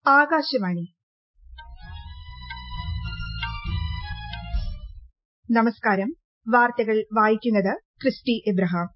ആകാശവാണി നമസ്കാരം വാർത്തകൾ വായിക്കുന്നത് ക്രിസ്റ്റി എബ്രഹാം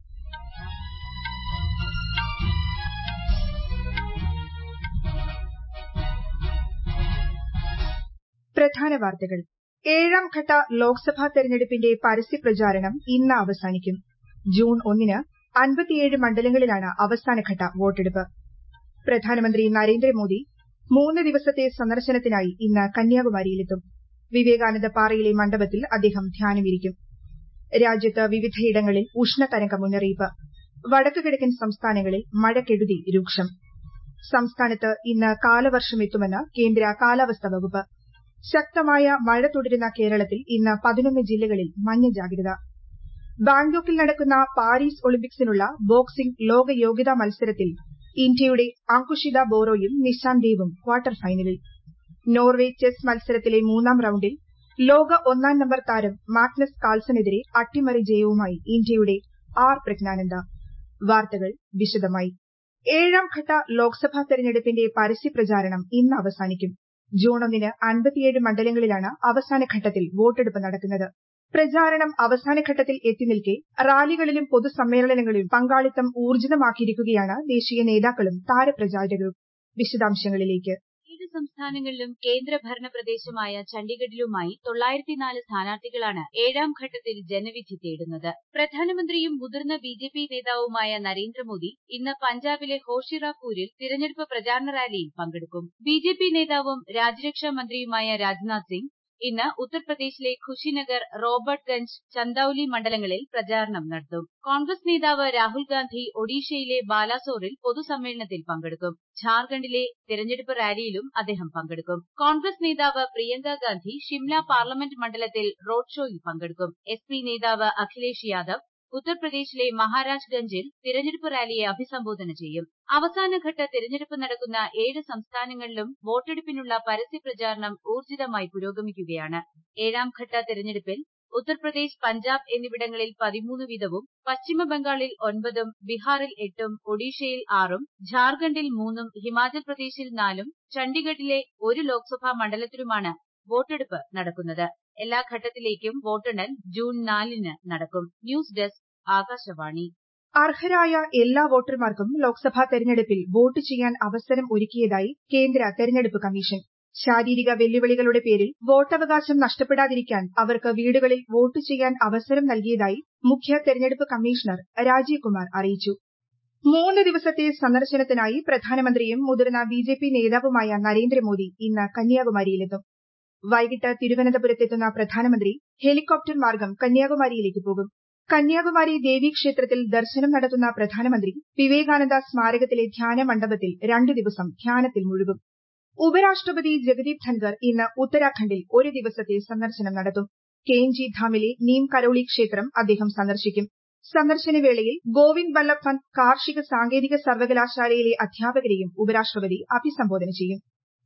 പ്രധാന വാർത്തകൾ ഏഴാം ഘട്ട ലോക്സഭാ തെരഞ്ഞെടുപ്പിന്റെ പരസ്യപ്രചാരണം ഇന്ന് അവസാനിക്കും ജൂൺ ഒന്നിന് അൻപത്തിയേഴ് മണ്ഡലങ്ങളിലാണ് അവസാനഘട്ട വോട്ടെടുപ്പ് പ്രധാനമന്ത്രി നരേന്ദ്രമോദി മൂന്ന് ദിവസത്തെ സന്ദർശനത്തിനായി ഇന്ന് കന്യാകുമാരിയിലെത്തും വിവേകാനന്ദ പാറയിലെ മണ്ഡപത്തിൽ അദ്ദേഹം ധ്യാനമിരിക്കും രാജ്യത്ത് വിവിധയിടങ്ങളിൽ ഉഷ്ണതരംഗ മുന്നറിയിപ്പ് വടക്ക് കിഴക്കൻ സംസ്ഥാനങ്ങളിൽ മഴക്കെടുതി രൂക്ഷം സംസ്ഥാനത്ത് ഇന്ന് കാലവർഷമെത്തുമെന്ന് കേന്ദ്ര കാലാവസ്ഥാ വകുപ്പ് ശക്തമായ മഴ തുടരുന്ന കേരളത്തിൽ ഇന്ന് പതിനൊന്ന് ജില്ലകളിൽ മഞ്ഞ ജാഗ്രത ബാങ്കോക്കിൽ നടക്കുന്ന പാരീസ് ഒളിമ്പിക്സിനുള്ള ബോക്സിംഗ് ലോക യോഗ്യതാ മത്സരത്തിൽ ഇന്ത്യയുടെ അങ്കുഷിത ബോറോയും നിശാന്ത് ദേവും ക്വാർട്ടർ ഫൈനലിൽ നോർവെ ചെസ് മത്സരത്തിലെ മൂന്നാം റൌണ്ടിൽ ലോക ഒന്നാം നമ്പർ താരം മാഗ്നസ് കാൾസനെതിരെ അട്ടിമറി ജയവുമായി ഇന്ത്യയുടെ ആർ പ്രജ്ഞാനന്ദ വാർത്തകൾ വിശദമായി ഏഴാം ഘട്ട ലോക്സഭാ തെരഞ്ഞെടുപ്പിന്റെ പരസ്യപ്രചാരണം ഇന്ന് അവസാനിക്കും ജൂൺ ഒന്നിന് അൻപത്തിയേഴ് മണ്ഡലങ്ങളിലാണ് അവസാന ഘട്ടത്തിൽ വോട്ടെടുപ്പ് നടക്കുന്നത് പ്രചാരണം അവസാന ഘട്ടത്തിൽ എത്തിനിൽക്കെ റാലികളിലും പൊതുസമ്മേളനങ്ങളിലും പങ്കാളിത്തം ഊർജിതമാക്കിയിരിക്കുകയാണ് ദേശീയ നേതാക്കളും താരപ്രചാരകരും വിശദാംശങ്ങളിലേക്ക് ഏഴ് സംസ്ഥാനങ്ങളിലും കേന്ദ്രഭരണ പ്രദേശമായ ചണ്ഡീഗഡിലുമായി തൊള്ളായിരത്തിനാല് സ്ഥാനാർത്ഥികളാണ് ഏഴാം ഘട്ടത്തിൽ ജനവിധി തേടുന്നത് പ്രധാനമന്ത്രിയും മുതിർന്ന ബി ജെ പി നേതാവുമായ നരേന്ദ്രമോദി ഇന്ന് പഞ്ചാബിലെ ഹോഷിറാപൂരിൽ തിരഞ്ഞെടുപ്പ് പ്രചാരണ റാലിയിൽ പങ്കെടുക്കും ബി ജെ പി നേതാവും രാജ്യരക്ഷാ മന്ത്രിയുമായ രാജ്നാഥ് സിംഗ് ഇന്ന് ഉത്തർപ്രദേശിലെ ഖുഷിനഗർ റോബർട്ട്ഗഞ്ച് ചന്ദൌലി മണ്ഡലങ്ങളിൽ പ്രചാരണം നടത്തും കോൺഗ്രസ് നേതാവ് രാഹുൽ ഗാന്ധി ഒഡീഷയിലെ ബാലാസോറിൽ പൊതുസമ്മേളനത്തിൽ പങ്കെടുക്കും ഝാർഖണ്ഡിലെ തെരഞ്ഞെടുപ്പ് റാലിയിലും അദ്ദേഹം പങ്കെടുക്കും കോൺഗ്രസ് നേതാവ് പ്രിയങ്ക ഗാന്ധി ഷിംല പാർലമെന്റ് മണ്ഡലത്തിൽ റോഡ് ഷോയിൽ പങ്കെടുക്കും എസ് പി നേതാവ് അഖിലേഷ് യാദവ് ഉത്തർപ്രദേശിലെ മഹാരാജ്ഗഞ്ചിൽ തിരഞ്ഞെടുപ്പ് റാലിയെ അഭിസംബോധന ചെയ്യും അവസാനഘട്ട തിരഞ്ഞെടുപ്പ് നടക്കുന്ന ഏഴ് സംസ്ഥാനങ്ങളിലും വോട്ടെടുപ്പിനുള്ള പരസ്യപ്രചാരണം ഊർജിതമായി പുരോഗമിക്കുകയാണ് ഏഴാം ഘട്ട തിരഞ്ഞെടുപ്പിൽ ഉത്തർപ്രദേശ് പഞ്ചാബ് എന്നിവിടങ്ങളിൽ പതിമൂന്ന് വീതവും പശ്ചിമബംഗാളിൽ ഒൻപതും ബീഹാറിൽ എട്ടും ഒഡീഷയിൽ ആറും ഝാർഖണ്ഡിൽ മൂന്നും ഹിമാചൽ പ്രദേശിൽ നാലും ചണ്ഡീഗഡിലെ ഒരു ലോക്സഭാ മണ്ഡലത്തിലുമാണ് വോട്ടെടുപ്പ് നടക്കുന്നത് എല്ലാ ഘട്ടത്തിലേക്കും വോട്ടെണ്ണൽ ജൂൺ നാലിന് നടക്കും ന്യൂസ് ഡെസ്ക് ആകാശവാണി അർഹരായ എല്ലാ വോട്ടർമാർക്കും ലോക്സഭാ തെരഞ്ഞെടുപ്പിൽ വോട്ട് ചെയ്യാൻ അവസരം ഒരുക്കിയതായി കേന്ദ്ര തെരഞ്ഞെടുപ്പ് കമ്മീഷൻ ശാരീരിക വെല്ലുവിളികളുടെ പേരിൽ വോട്ടവകാശം നഷ്ടപ്പെടാതിരിക്കാൻ അവർക്ക് വീടുകളിൽ വോട്ട് ചെയ്യാൻ അവസരം നൽകിയതായി മുഖ്യ തെരഞ്ഞെടുപ്പ് കമ്മീഷണർ രാജീവ് കുമാർ അറിയിച്ചു മൂന്ന് ദിവസത്തെ സന്ദർശനത്തിനായി പ്രധാനമന്ത്രിയും മുതിർന്ന ബി ജെ പി നേതാവുമായ നരേന്ദ്രമോദി ഇന്ന് കന്യാകുമാരിയിലെത്തും വൈകിട്ട് തിരുവനന്തപുരത്തെത്തുന്ന പ്രധാനമന്ത്രി ഹെലികോപ്റ്റർ മാർഗം കന്യാകുമാരിയിലേക്ക് പോകും കന്യാകുമാരി ദേവീക്ഷേത്രത്തിൽ ദർശനം നടത്തുന്ന പ്രധാനമന്ത്രി വിവേകാനന്ദ സ്മാരകത്തിലെ ധ്യാന മണ്ഡപത്തിൽ രണ്ടു ദിവസം ധ്യാനത്തിൽ മുഴുകും ഉപരാഷ്ട്രപതി ജഗദീപ് ധൻകർ ഇന്ന് ഉത്തരാഖണ്ഡിൽ ഒരു ദിവസത്തെ സന്ദർശനം നടത്തും കെയിൻജി ധാമിലെ നീം കരോളി ക്ഷേത്രം അദ്ദേഹം സന്ദർശിക്കും സന്ദർശന വേളയിൽ ഗോവിന്ദ് വല്ലഭ് പന്ത് കാർഷിക സാങ്കേതിക സർവകലാശാലയിലെ അധ്യാപകരെയും ഉപരാഷ്ട്രപതി അഭിസംബോധന ചെയ്യും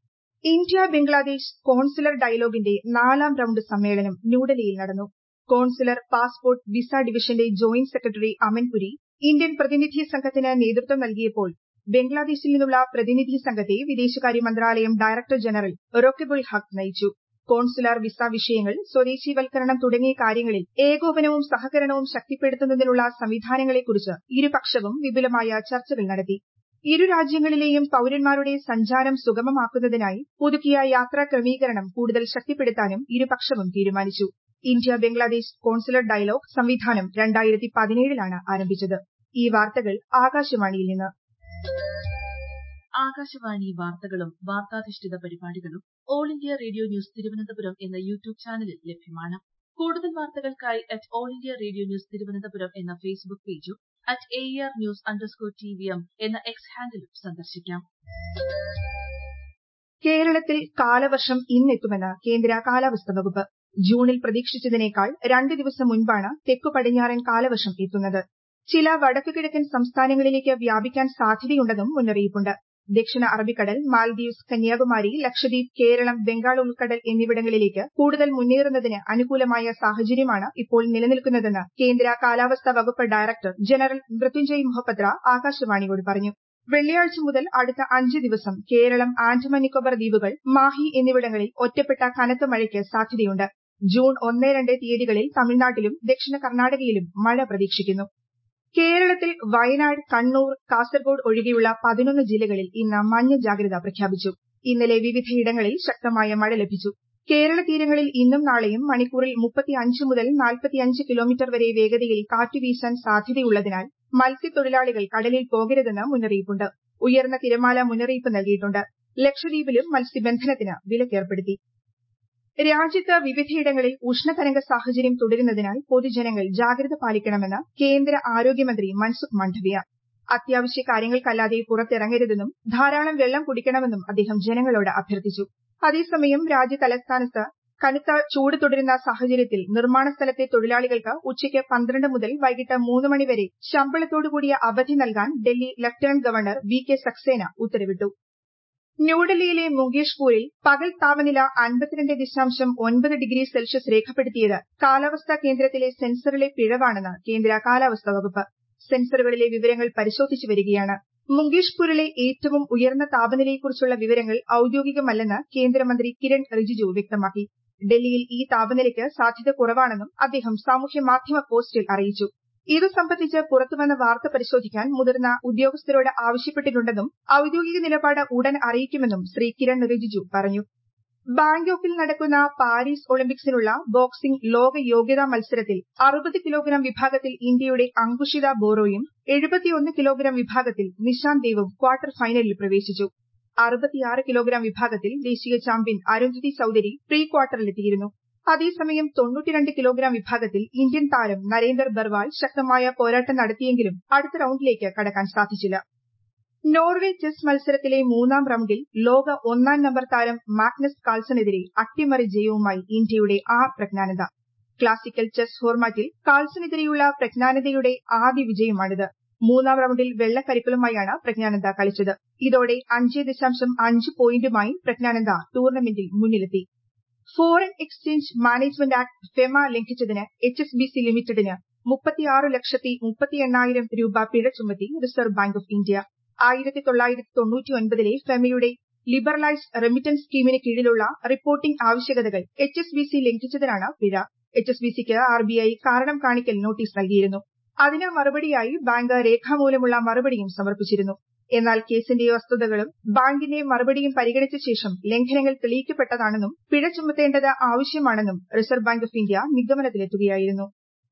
ഇന്ത്യ ബംഗ്ലാദേശ് കോൺസുലർ ഡയലോഗിന്റെ നാലാം റൌണ്ട് സമ്മേളനം ന്യൂഡൽഹിയിൽ നടന്നു കോൺസുലർ പാസ്പോർട്ട് വിസ ഡിവിഷന്റെ ജോയിന്റ് സെക്രട്ടറി അമൻപുരി ഇന്ത്യൻ പ്രതിനിധി സംഘത്തിന് നേതൃത്വം നൽകിയപ്പോൾ ബംഗ്ലാദേശിൽ നിന്നുള്ള പ്രതിനിധി സംഘത്തെ വിദേശകാര്യ മന്ത്രാലയം ഡയറക്ടർ ജനറൽ റൊക്കിബുൾ ഹഖ് നയിച്ചു കോൺസുലർ വിസ വിഷയങ്ങൾ സ്വദേശിവൽക്കരണം തുടങ്ങിയ കാര്യങ്ങളിൽ ഏകോപനവും സഹകരണവും ശക്തിപ്പെടുത്തുന്നതിനുള്ള സംവിധാനങ്ങളെക്കുറിച്ച് ഇരുപക്ഷവും വിപുലമായ ചർച്ചകൾ നടത്തി ഇരു രാജ്യങ്ങളിലെയും പൌരന്മാരുടെ സഞ്ചാരം സുഗമമാക്കുന്നതിനായി പുതുക്കിയ യാത്രാ ക്രമീകരണം കൂടുതൽ ശക്തിപ്പെടുത്താനും ഇരുപക്ഷവും തീരുമാനിച്ചു ഇന്ത്യ ബംഗ്ലാദേശ് കോൺസുലർ ഡയലോഗ് സംവിധാനം രണ്ടായിരത്തി പതിനേഴിലാണ് ആരംഭിച്ചത് ഈ വാർത്തകൾ ആകാശവാണിയിൽ നിന്ന് ആകാശവാണി വാർത്തകളും വാർത്താധിഷ്ഠിത പരിപാടികളും all India radio news Thiruvananthapuram എന്ന യൂട്യൂബ് ചാനലിൽ ലഭ്യമാണ് കൂടുതൽ വാർത്തകൾക്കായി at all India radio news Thiruvananthapuram എന്ന ഫേസ്ബുക്ക് പേജും at A R news underscore T V M എന്ന എക്സ് ഹാൻഡിലും സന്ദർശിക്കാം കേരളത്തിൽ കാലവർഷം ഇന്നെത്തുമെന്ന് കേന്ദ്ര കാലാവസ്ഥാ വകുപ്പ് ജൂണിൽ പ്രതീക്ഷിച്ചതിനേക്കാൾ രണ്ട് ദിവസം മുൻപാണ് തെക്കു പടിഞ്ഞാറൻ കാലവർഷം എത്തുന്നത് ചില വടക്കു കിഴക്കൻ സംസ്ഥാനങ്ങളിലേക്ക് വ്യാപിക്കാൻ സാധ്യതയുണ്ടെന്നും മുന്നറിയിപ്പുണ്ട് ദക്ഷിണ അറബിക്കടൽ മാൽദീവ്സ് കന്യാകുമാരി ലക്ഷദ്വീപ് കേരളം ബംഗാൾ ഉൾക്കടൽ എന്നിവിടങ്ങളിലേക്ക് കൂടുതൽ മുന്നേറുന്നതിന് അനുകൂലമായ സാഹചര്യമാണ് ഇപ്പോൾ നിലനിൽക്കുന്നതെന്ന് കേന്ദ്ര കാലാവസ്ഥാ വകുപ്പ് ഡയറക്ടർ ജനറൽ മൃത്യുഞ്ജയ് മൊഹപത്ര ആകാശവാണിയോട് പറഞ്ഞു വെള്ളിയാഴ്ച മുതൽ അടുത്ത അഞ്ച് ദിവസം കേരളം ആൻഡമാൻ നിക്കോബർ ദ്വീപുകൾ മാഹി എന്നിവിടങ്ങളിൽ ഒറ്റപ്പെട്ട കനത്ത മഴയ്ക്ക് സാധ്യതയുണ്ട് ജൂൺ ഒന്ന് രണ്ട് തീയതികളിൽ തമിഴ്നാട്ടിലും ദക്ഷിണ കർണാടകയിലും മഴ പ്രതീക്ഷിക്കുന്നു കേരളത്തിൽ വയനാട് കണ്ണൂർ കാസർഗോഡ് ഒഴികെയുള്ള പതിനൊന്ന് ജില്ലകളിൽ ഇന്ന് മഞ്ഞ ജാഗ്രത പ്രഖ്യാപിച്ചു ഇന്നലെ വിവിധയിടങ്ങളിൽ ശക്തമായ മഴ ലഭിച്ചു കേരള തീരങ്ങളിൽ ഇന്നും നാളെയും മണിക്കൂറിൽ മുപ്പത്തിയഞ്ച് മുതൽ നാൽപ്പത്തിയഞ്ച് കിലോമീറ്റർ വരെ വേഗതയിൽ കാറ്റ് വീശാൻ സാധ്യതയുള്ളതിനാൽ മത്സ്യത്തൊഴിലാളികൾ കടലിൽ പോകരുതെന്ന് മുന്നറിയിപ്പുണ്ട് ഉയർന്ന തിരമാല മുന്നറിയിപ്പ് നൽകിയിട്ടുണ്ട് ലക്ഷദ്വീപിലും മത്സ്യബന്ധനത്തിന് വിലക്കേർപ്പെടുത്തി രാജ്യത്ത് വിവിധയിടങ്ങളിൽ ഉഷ്ണതരംഗ സാഹചര്യം തുടരുന്നതിനാൽ പൊതുജനങ്ങൾ ജാഗ്രത പാലിക്കണമെന്ന് കേന്ദ്ര ആരോഗ്യമന്ത്രി മൻസുഖ് മാണ്ഡവ്യ അത്യാവശ്യ കാര്യങ്ങൾക്കല്ലാതെ പുറത്തിറങ്ങരുതെന്നും ധാരാളം വെള്ളം കുടിക്കണമെന്നും അദ്ദേഹം ജനങ്ങളോട് അഭ്യർത്ഥിച്ചു അതേസമയം രാജ്യ തലസ്ഥാനത്ത് കനത്ത ചൂട് തുടരുന്ന സാഹചര്യത്തിൽ നിർമ്മാണ സ്ഥലത്തെ തൊഴിലാളികൾക്ക് ഉച്ചയ്ക്ക് പന്ത്രണ്ട് മുതൽ വൈകിട്ട് മൂന്ന് മണിവരെ ശമ്പളത്തോടുകൂടിയ അവധി നൽകാൻ Delhi lieutenant governor V K Saxena ഉത്തരവിട്ടു ന്യൂഡൽഹിയിലെ മുങ്കേഷ്പൂരിൽ പകൽ താപനില അൻപത്തിരണ്ട് ദശാംശം ഒൻപത് ഡിഗ്രി സെൽഷ്യസ് രേഖപ്പെടുത്തിയത് കാലാവസ്ഥാ കേന്ദ്രത്തിലെ സെൻസറിലെ പിഴവാണെന്ന് കേന്ദ്ര കാലാവസ്ഥാ വകുപ്പ് സെൻസറുകളിലെ വിവരങ്ങൾ പരിശോധിച്ചു വരികയാണ് മുങ്കേഷ്പൂരിലെ ഏറ്റവും ഉയർന്ന താപനിലയെക്കുറിച്ചുള്ള വിവരങ്ങൾ ഔദ്യോഗികമല്ലെന്ന് കേന്ദ്രമന്ത്രി കിരൺ റിജിജു വ്യക്തമാക്കി ഡൽഹിയിൽ ഈ താപനിലയ്ക്ക് സാധ്യത കുറവാണെന്നും അദ്ദേഹം സാമൂഹ്യ മാധ്യമ പോസ്റ്റിൽ അറിയിച്ചു ഇതു സംബന്ധിച്ച് പുറത്തുവന്ന വാർത്ത പരിശോധിക്കാൻ മുതിർന്ന ഉദ്യോഗസ്ഥരോട് ആവശ്യപ്പെട്ടിട്ടുണ്ടെന്നും ഔദ്യോഗിക നിലപാട് ഉടൻ അറിയിക്കുമെന്നും ശ്രീ കിരൺ റിജിജു പറഞ്ഞു ബാങ്കോക്കിൽ നടക്കുന്ന പാരീസ് ഒളിമ്പിക്സിനുള്ള ബോക്സിംഗ് ലോക യോഗ്യതാ മത്സരത്തിൽ അറുപത് കിലോഗ്രാം വിഭാഗത്തിൽ ഇന്ത്യയുടെ അങ്കുഷിത ബോറോയും എഴുപത്തിയൊന്ന് കിലോഗ്രാം വിഭാഗത്തിൽ നിഷാന്ത് ദേവും ക്വാർട്ടർ ഫൈനലിൽ പ്രവേശിച്ചു അറുപത്തിയാറ് കിലോഗ്രാം വിഭാഗത്തിൽ ദേശീയ ചാമ്പ്യൻ അരുന്ധതി ചൌധരി പ്രീ ക്വാർട്ടറിലെത്തിയിരുന്നു അതേസമയം തൊണ്ണൂറ്റിരണ്ട് കിലോഗ്രാം വിഭാഗത്തിൽ ഇന്ത്യൻ താരം നരേന്ദർ ബർവാൾ ശക്തമായ പോരാട്ടം നടത്തിയെങ്കിലും അടുത്ത റൌണ്ടിലേക്ക് കടക്കാൻ സാധിച്ചില്ല നോർവെ ചെസ് മത്സരത്തിലെ മൂന്നാം റൌണ്ടിൽ ലോക ഒന്നാം നമ്പർ താരം മാഗ്നസ് കാൾസണെതിരെ അട്ടിമറി ജയവുമായി ഇന്ത്യയുടെ ആർ പ്രജ്ഞാനന്ദ ക്ലാസിക്കൽ ചെസ് ഫോർമാറ്റിൽ കാൾസണെതിരെയുള്ള പ്രജ്ഞാനന്ദയുടെ ആദ്യ വിജയമാണിത് മൂന്നാം റൌണ്ടിൽ വെള്ളക്കരിക്കലുമായാണ് പ്രജ്ഞാനന്ദ കളിച്ചത് ഇതോടെ അഞ്ച് ദശാംശം അഞ്ച് പോയിന്റുമായി പ്രജ്ഞാനന്ദ ടൂർണമെന്റിൽ മുന്നിലെത്തി foreign exchange management act FEMA ലംഘിച്ചതിന് എച്ച് എസ് ബി സി ലിമിറ്റഡിന് മുപ്പത്തിയാറ് ലക്ഷത്തി മുപ്പത്തി എണ്ണായിരം രൂപ പിഴ ചുമത്തി റിസർവ് ബാങ്ക് ഓഫ് ഇന്ത്യ ആയിരത്തി തൊള്ളായിരത്തി തൊണ്ണൂറ്റി ഒൻപതിലെ ഫെമയുടെ ലിബറലൈസ്ഡ് റെമിറ്റൻസ് സ്കീമിന് കീഴിലുള്ള റിപ്പോർട്ടിംഗ് ആവശ്യകതകൾ എച്ച് എസ് ബി സി ലംഘിച്ചതിനാണ് പിഴ എച്ച് എസ് ബി സിക്ക് ആർ ബി ഐ കാരണം കാണിക്കൽ നോട്ടീസ് നൽകിയിരുന്നു അതിന് മറുപടിയായി ബാങ്ക് രേഖാമൂലമുള്ള മറുപടിയും സമർപ്പിച്ചിരുന്നു എന്നാൽ കേസിന്റെ വസ്തുതകളും ബാങ്കിന്റെ മറുപടിയും പരിഗണിച്ച ശേഷം ലംഘനങ്ങൾ തെളിയിക്കപ്പെട്ടതാണെന്നും പിഴ ചുമത്തേണ്ടത് ആവശ്യമാണെന്നും റിസർവ് ബാങ്ക് ഓഫ് ഇന്ത്യ നിഗമനത്തിലെത്തുകയായിരുന്നു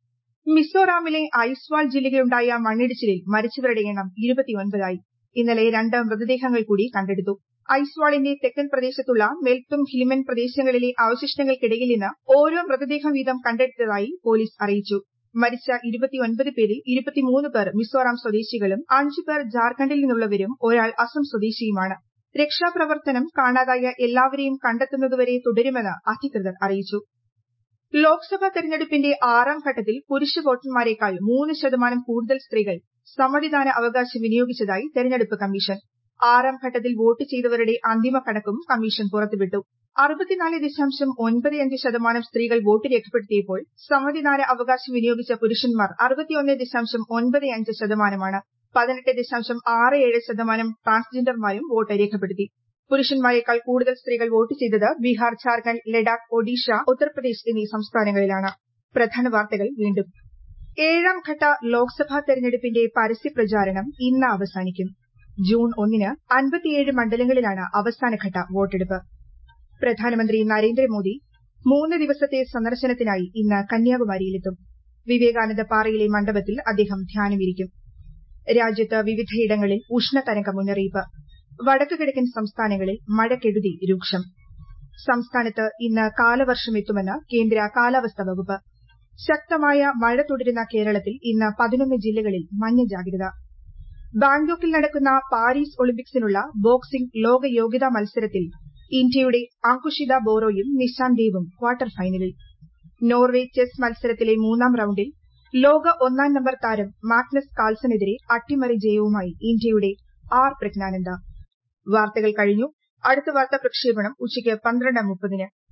മിസോറാമിലെ ഐസ്വാൾ ജില്ലയിലുണ്ടായ മണ്ണിടിച്ചിലിൽ മരിച്ചവരുടെ എണ്ണം ഇരുപത്തിയൊൻപതായി ഇന്നലെ രണ്ട് മൃതദേഹങ്ങൾ കൂടി കണ്ടെടുത്തു ഐസ്വാളിന്റെ തെക്കൻ പ്രദേശത്തുള്ള മെൽത്തും ഹിലിമൻ പ്രദേശങ്ങളിലെ അവശിഷ്ടങ്ങൾക്കിടയിൽ നിന്ന് ഓരോ മൃതദേഹം വീതം കണ്ടെടുത്തതായി പോലീസ് അറിയിച്ചു മരിച്ച ഇരുപത്തിയൊൻപത് പേരിൽ ഇരുപത്തിമൂന്ന് പേർ മിസോറാം സ്വദേശികളും അഞ്ചു പേർ ജാർഖണ്ഡിൽ നിന്നുള്ളവരും ഒരാൾ അസം സ്വദേശിയുമാണ് രക്ഷാപ്രവർത്തനം കാണാതായ എല്ലാവരെയും കണ്ടെത്തുന്നതുവരെ തുടരുമെന്ന് അധികൃതർ അറിയിച്ചു ലോക്സഭാ തെരഞ്ഞെടുപ്പിന്റെ ആറാം ഘട്ടത്തിൽ പുരുഷ വോട്ടർമാരെക്കാൾ മൂന്ന് ശതമാനം കൂടുതൽ സ്ത്രീകൾ സമ്മതിദാന അവകാശം വിനിയോഗിച്ചതായി തെരഞ്ഞെടുപ്പ് കമ്മീഷൻ ആറാം ഘട്ടത്തിൽ വോട്ട് ചെയ്തവരുടെ അന്തിമ കണക്കും കമ്മീഷൻ പുറത്തുവിട്ടു അറുപത്തിനാല് ദശാംശം ഒൻപത് അഞ്ച് ശതമാനം സ്ത്രീകൾ വോട്ട് രേഖപ്പെടുത്തിയപ്പോൾ സമ്മതിദാന അവകാശം വിനിയോഗിച്ച പുരുഷന്മാർ അറുപത്തിയൊന്ന് ദശാംശം ഒൻപത് അഞ്ച് ശതമാനമാണ് പതിനെട്ട് ദശാംശം ആറ് ഏഴ് ശതമാനം ട്രാൻസ്ജെൻഡർമാരും വോട്ട് രേഖപ്പെടുത്തി പുരുഷന്മാരെക്കാൾ കൂടുതൽ സ്ത്രീകൾ വോട്ട് ചെയ്തത് ബീഹാർ ഝാർഖണ്ഡ് ലഡാക്ക് ഒഡീഷ ഉത്തർപ്രദേശ് എന്നീ സംസ്ഥാനങ്ങളിലാണ് പ്രധാന വാർത്തകൾ വീണ്ടും ഏഴാം ഘട്ട ലോക്സഭാ തെരഞ്ഞെടുപ്പിന്റെ പരസ്യ പ്രചാരണം ഇന്ന് അവസാനിക്കും ജൂൺ ഒന്നിന് അൻപത്തിയേഴ് മണ്ഡലങ്ങളിലാണ് അവസാനഘട്ട വോട്ടെടുപ്പ് പ്രധാനമന്ത്രി നരേന്ദ്രമോദി മൂന്ന് ദിവസത്തെ സന്ദർശനത്തിനായി ഇന്ന് കന്യാകുമാരിയിലെത്തും വിവേകാനന്ദ പാറയിലെ മണ്ഡപത്തിൽ അദ്ദേഹം ധ്യാനമിരിക്കും രാജ്യത്ത് വിവിധയിടങ്ങളിൽ ഉഷ്ണതരംഗ മുന്നറിയിപ്പ് വടക്കു കിഴക്കൻ സംസ്ഥാനങ്ങളിൽ മഴക്കെടുതി രൂക്ഷം സംസ്ഥാനത്ത് ഇന്ന് കാലവർഷം എത്തുമെന്ന് കേന്ദ്ര കാലാവസ്ഥാ വകുപ്പ് ശക്തമായ മഴ തുടരുന്ന കേരളത്തിൽ ഇന്ന് പതിനൊന്ന് ജില്ലകളിൽ മഞ്ഞ ജാഗ്രത ബാങ്കോക്കിൽ നടക്കുന്ന പാരീസ് ഒളിമ്പിക്സിനുള്ള ബോക്സിംഗ് ലോക യോഗ്യതാ മത്സരത്തിൽ ഇന്ത്യയുടെ അങ്കുഷിത ബോറോയും നിഷാന്ത് ദേവും ക്വാർട്ടർ ഫൈനലിൽ നോർവെ ചെസ് മത്സരത്തിലെ മൂന്നാം റൌണ്ടിൽ ലോക ഒന്നാം നമ്പർ താരം മാഗ്നസ് കാൾസണെതിരെ അട്ടിമറി ജയവുമായി ഇന്ത്യയുടെ ആർ പ്രജ്ഞാനന്ദ വാർത്തകൾ കഴിഞ്ഞു അടുത്ത വാർത്താ പ്രക്ഷേപണം ഉച്ചയ്ക്ക് പന്ത്രണ്ട് മുപ്പതിന്